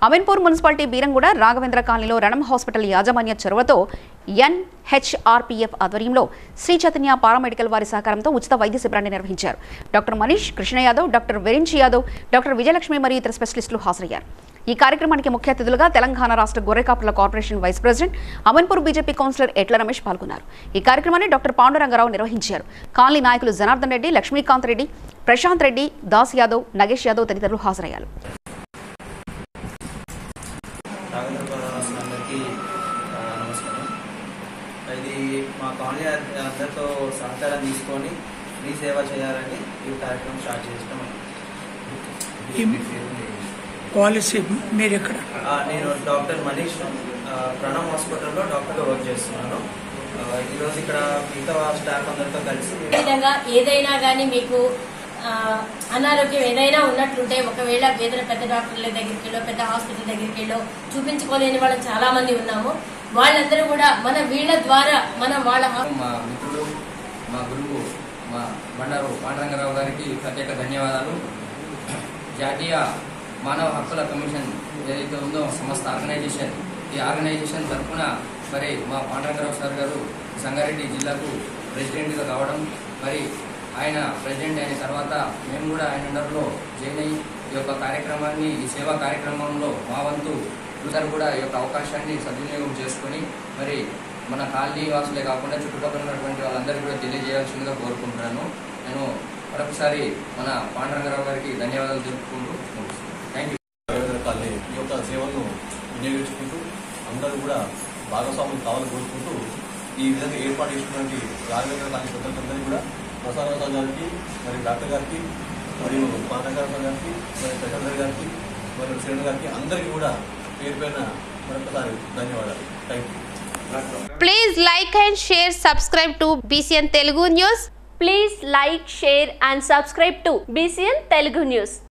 Ameenpur municipality Beeramguda Raghavendra కాలనీలో రణం hospital యాజమాన్య చొరవతో ఎన్హెచ్ఆర్పీఎఫ్ ఆధ్వర్యంలో శ్రీ చైతన్య పారామెడికల్ వారి సహకారంతో ఉచిత వైద్య శిబిరాన్ని నిర్వహించారు doctor Manish Krishna Yadav doctor Virinchi Yadav doctor Vijayalakshmi మరియు ఇతర స్పెషలిస్టులు హాజరయ్యారు ఈ కార్యక్రమానికి ముఖ్య అతిథులుగా తెలంగాణ రాష్ట్ర గొర్రెకాపుల corporation vice president Amanpur BJP councillor Etla Ramesh పాల్గొన్నారు ఈ కార్యక్రమాన్ని డాక్టర్ పాండురంగారావు నిర్వహించారు కాలనీ నాయకులు జనార్దన్ రెడ్డి లక్ష్మీకాంత్ రెడ్డి ప్రశాంత్ రెడ్డి దాస్ యాదవ్ నగేష్ యాదవ్ తదితరులు హాజరయ్యారు రాఘవేంద్ర అందరికీ ఆ, నమస్కారం ఇది మా కాలనీ అందరితో సహకారం తీసుకొని ఫ్రీ సేవ చేయాలని ఈ కార్యక్రమం స్టార్ట్ చేస్తాం పాలసీ మీరు ఎక్కడ ఆ, నేను డాక్టర్ మనీష్ ఆ, ప్రణవ్ హాస్పిటల్లో డాక్టర్గా వర్క్ చేస్తున్నాను ఆ, ఈరోజు ఇక్కడ మిగతా స్టాఫ్ అందరితో కలిసి మేము విధంగా ఏదైనా కానీ మీకు ఆ, అనారోగ్యం ఏదైనా ఉన్నట్లుంటే ఒకవేళ ఏదైనా పెద్ద డాక్టర్ల దగ్గరికి వెళ్ళో పెద్ద హాస్పిటల్ దగ్గరికి వెళ్ళో చూపించుకోలేని వాళ్ళు చాలా మంది ఉన్నాము వాళ్ళందరూ కూడా మన వీళ్ళ ద్వారా మనం వాళ్ళ హా- మా మిత్రుడు మా గురువు మా బండారు పాండరంగరావు గారికి ప్రత్యేక ధన్యవాదాలు జాతీయ మానవ హక్కుల కమిషన్ ఏదైతే ఉందో సంస్థ ఆర్గనైజేషన్ ఈ ఆర్గనైజేషన్ తరఫున మరి మా పాండరంగరావు సార్ గారు సంగారెడ్డి జిల్లాకు ప్రెసిడెంట్గా కావడం మరి ఆయన ప్రెసిడెంట్ అయిన తర్వాత మేము కూడా ఆయన అండర్లో జాయిన్ అయ్యి ఈ యొక్క కార్యక్రమాన్ని ఈ సేవా కార్యక్రమంలో మా వంతు అందరూ కూడా ఈ యొక్క అవకాశాన్ని సద్వినియోగం చేసుకొని మరి మన కాలనీ వాసులే కాకుండా చుట్టుపక్కల ఉన్నటువంటి వాళ్ళందరికీ కూడా తెలియజేయాల్సిందిగా కోరుకుంటున్నాను నేను మరొకసారి మన పాండురంగరావు గారికి ధన్యవాదాలు తెలుపుకుంటూ థ్యాంక్ యూ రవీంద్ర కాలనీ ఈ యొక్క సేవలను వినియోగించుకుంటూ అందరూ కూడా భాగస్వాములు కావాలని కోరుకుంటూ ఈ విధంగా ఏర్పాటు చేసినటువంటి రాఘవేంద్ర కాలనీ ప్రజలందరికీ కూడా ప్రసాద్ రావు గారికి మరియు డాక్టర్ గారికి మరియు పానకరావు గారికి మరియు ప్రశాంత్ గారికి మరియు శ్రేణు గారికి అందరికీ కూడా పేరు పైన మరొకసారి ధన్యవాదాలు thank you Please like and share, subscribe to BCN Telugu News. Please like, share and subscribe to BCN Telugu News.